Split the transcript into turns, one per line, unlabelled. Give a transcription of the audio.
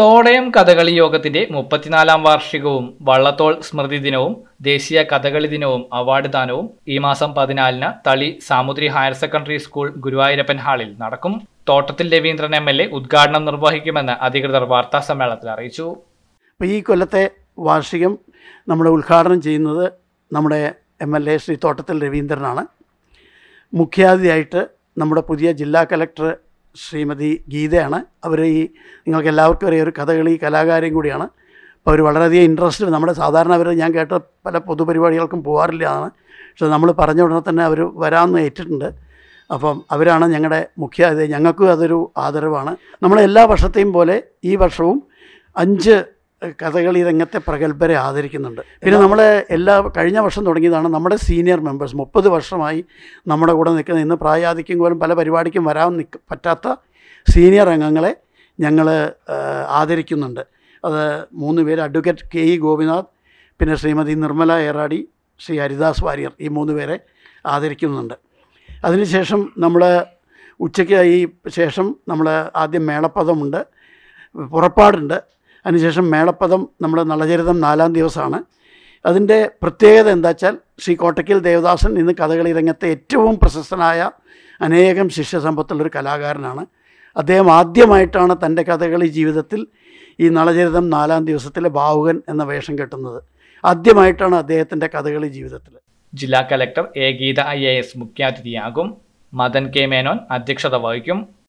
തോടയം കഥകളി യോഗത്തിന്റെ മുപ്പത്തിനാലാം വാർഷികവും വള്ളത്തോൾ സ്മൃതി ദിനവും ദേശീയ കഥകളി ദിനവും അവാർഡ് ദാനവും ഈ മാസം പതിനാലിന് Thali Samoothiri higher secondary school Guruvayurappan ഹാളിൽ നടക്കും തോട്ടത്തിൽ രവീന്ദ്രൻ എം എൽ എ ഉദ്ഘാടനം നിർവഹിക്കുമെന്ന് അധികൃതർ വാർത്താ സമ്മേളനത്തിൽ അറിയിച്ചു
അപ്പോൾ ഈ കൊല്ലത്തെ വാർഷികം നമ്മൾ ഉദ്ഘാടനം ചെയ്യുന്നത് നമ്മുടെ എം എൽ എ ശ്രീ തോട്ടത്തിൽ രവീന്ദ്രനാണ് മുഖ്യാതിഥിയായിട്ട് നമ്മുടെ പുതിയ ജില്ലാ കലക്ടർ ശ്രീമതി ഗീതയാണ് അവർ ഈ നിങ്ങൾക്ക് എല്ലാവർക്കും അറിയാം ഒരു കഥകളി കലാകാരിയും കൂടിയാണ് അപ്പോൾ അവർ വളരെയധികം ഇൻട്രസ്റ്റ് നമ്മുടെ സാധാരണ അവർ ഞാൻ കേട്ട പല പൊതുപരിപാടികൾക്കും പോകാറില്ല എന്നാണ് പക്ഷേ നമ്മൾ പറഞ്ഞ ഉടനെ തന്നെ അവർ വരാമെന്ന് ഏറ്റിട്ടുണ്ട് അപ്പം അവരാണ് ഞങ്ങളുടെ മുഖ്യ അതിഥി ഞങ്ങൾക്കും അതൊരു ആദരവാണ് നമ്മൾ എല്ലാ വർഷത്തെയും പോലെ ഈ വർഷവും അഞ്ച് കഥകളി രംഗത്തെ പ്രഗത്ഭരെ ആദരിക്കുന്നുണ്ട് പിന്നെ നമ്മൾ എല്ലാ കഴിഞ്ഞ വർഷം തുടങ്ങിയതാണ് നമ്മുടെ സീനിയർ മെമ്പേഴ്സ് മുപ്പത് വർഷമായി നമ്മുടെ കൂടെ നിൽക്കുന്ന ഇന്ന് പ്രായാധിക്യം പോലും പല പരിപാടിക്കും വരാൻ നിൽക്ക പറ്റാത്ത സീനിയർ അംഗങ്ങളെ ഞങ്ങൾ ആദരിക്കുന്നുണ്ട് അത് മൂന്ന് പേര് അഡ്വക്കേറ്റ് കെ ഇ ഗോപിനാഥ് പിന്നെ ശ്രീമതി നിർമ്മല ഏറാടി ശ്രീ ഹരിദാസ് വാര്യർ ഈ മൂന്ന് പേരെ ആദരിക്കുന്നുണ്ട് അതിനുശേഷം നമ്മൾ ഉച്ചയ്ക്ക് ഈ ശേഷം നമ്മൾ ആദ്യം മേളപ്പദമുണ്ട് പുറപ്പാടുണ്ട് അതിനുശേഷം മേളപ്പദം നമ്മുടെ നളചരിതം നാലാം ദിവസമാണ് അതിൻ്റെ പ്രത്യേകത എന്താ വെച്ചാൽ ശ്രീ കോട്ടയ്ക്കൽ ദേവദാസൻ ഇന്ന് കഥകളി രംഗത്തെ ഏറ്റവും പ്രശസ്തനായ അനേകം ശിഷ്യസമ്പത്തുള്ളൊരു കലാകാരനാണ് അദ്ദേഹം ആദ്യമായിട്ടാണ് തൻ്റെ കഥകളി ജീവിതത്തിൽ ഈ നളചരിതം നാലാം ദിവസത്തിലെ ബാഹുകൻ എന്ന വേഷം കെട്ടുന്നത് ആദ്യമായിട്ടാണ് അദ്ദേഹത്തിൻ്റെ കഥകളി ജീവിതത്തിൽ
ജില്ലാ collector A Geetha I A S മുഖ്യാതിഥിയാകും മദൻ കെ മേനോൻ അധ്യക്ഷത വഹിക്കും